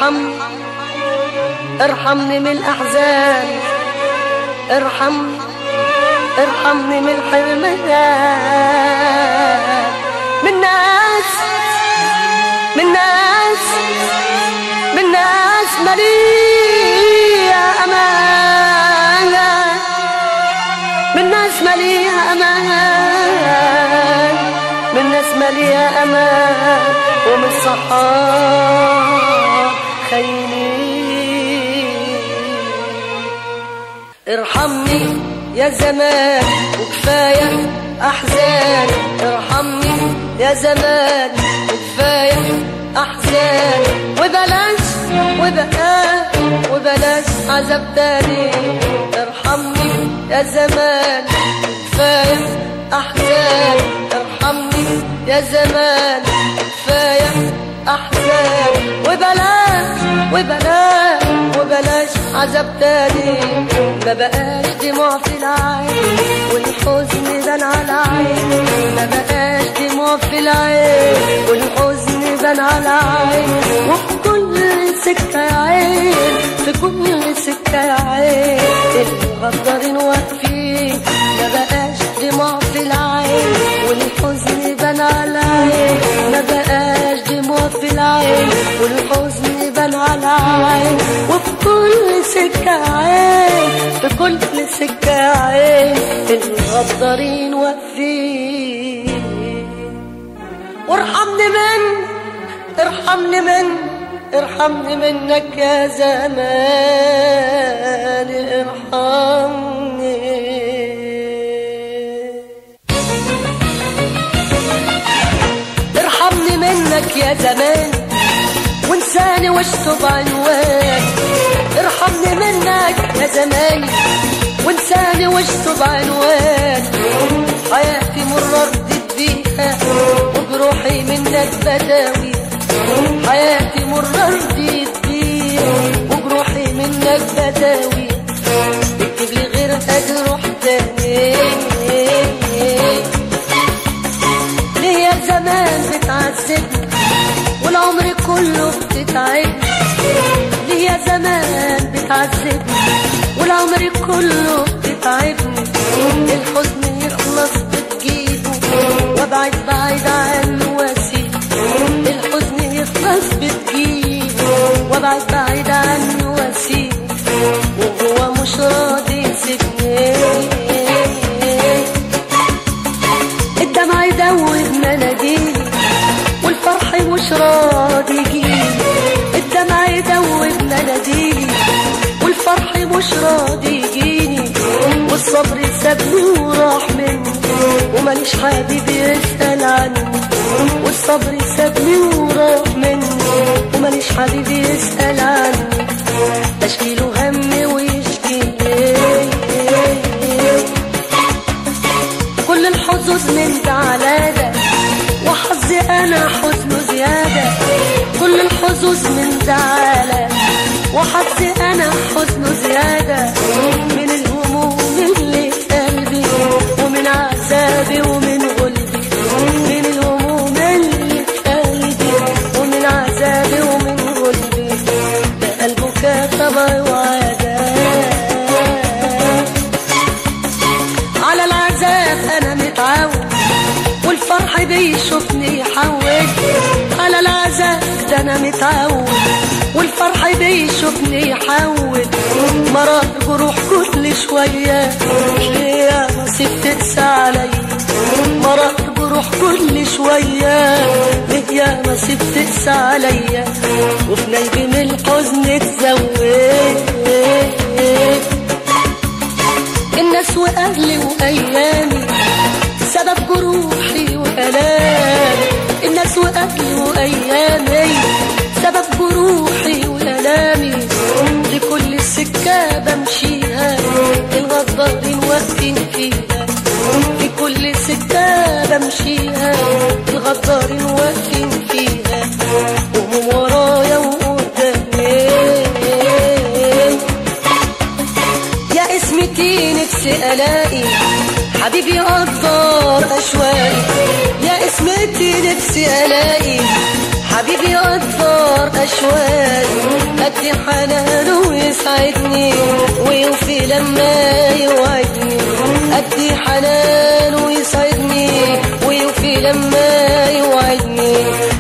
ارحمني ارحمني من الأحزان ارحمني ارحمني من الحرمان من ناس من ناس من ناس مليئة أمان من ناس مليئة أمان من ناس مليئة أمان ومن صحاب خاينين ارحمني يا زمان وكفاية أحزان ارحمني يا زمان وكفاية أحزان وبلاش وبلاش وبلاش عذاب تاني ارحمني يا زمان كفاية أحزان ارحمني يا زمان كفاية أحزان وبلاش وبلاش وبلاش عذاب تاني ما بقاش دموع في العين والحزن بان على عين ما بقاش دموع في العين والحزن بان على عين وفي كل سكة يا عين في كل سكة يا عين المغدرين واقفين ما بقاش دموع في العين والحزن بان على العين ما بقاش دموع في العين والحزن بان على العين وفي كل سكة عين في كل سكة عين المغدرين واقفين وارحمني من ارحمني من ارحمني منك يا زمان ارحمني ارحمني منك يا زمان وانساني واشطب عنوان ارحمني منك يا زمان وانساني واشطب عنوان حياتي مرة ردت بيها وجروحي منك بداوي حياتي مرة ردت بيها وجروحي منك بداوي اكتب لي غير اجروح تاني ليه يا زمان بتعذبني والعمر كله بتتعبني ليه يا زمان بتعذبني والعمر كله بتتعبني الحزن يخلص بتجيبه وابعد بعيد عنه واسيبه الحزن يخلص بتجيبه وابعد بعيد عنه واسيبه وهو مش راضي يسيبني الدمع يدوب مناديلي والفرح مش راضي يجيلي الدمع يدوب مناديلي والفرح مش راضي يجيني والصبر سابني وراح مني وماليش حبيب يسأل عني والصبر سابني وراح مني وماليش حبيب يسأل عني اشكيله همي ويشكيلي كل الحظوظ من ده على ده وحظي انا حزنه زيادة كل الحظوظ من ده على وحظي انا حزنه زيادة من الهموم اللي في قلبي ومن عذابي ومن غلبي من الهموم اللي في قلبي ومن عذابي ومن غلبي ده قلبه كتبه وعذاب على العذاب انا متعود والفرح بيشوفني يحول على العذاب ده انا متعود والفرح بيشوفني يحول مرار جروح كل شوية يا نصيب تقسى عليا مرار جروح كل شوية يا نصيب تقسى عليا وفي نيبي من الحزن تزود الناس واهلي وايامي سبب جروحي والامي الناس واهلي وايامي سبب جروحي والامي لكل سكه بمشيها الغدارين واقفين فيها في كل سكه بمشيها الغدارين واقفين فيها وهم ورايا وقدامي يا اسمتي نفسي الاقي حبيبي قدر اشواقي يا اسمتي نفسي الاقي حبيبي قدر اشواقي قد حنانه ويسعدني ويوفي لما يوعدني قد حنانه ويسعدني ويوفي لما يوعدني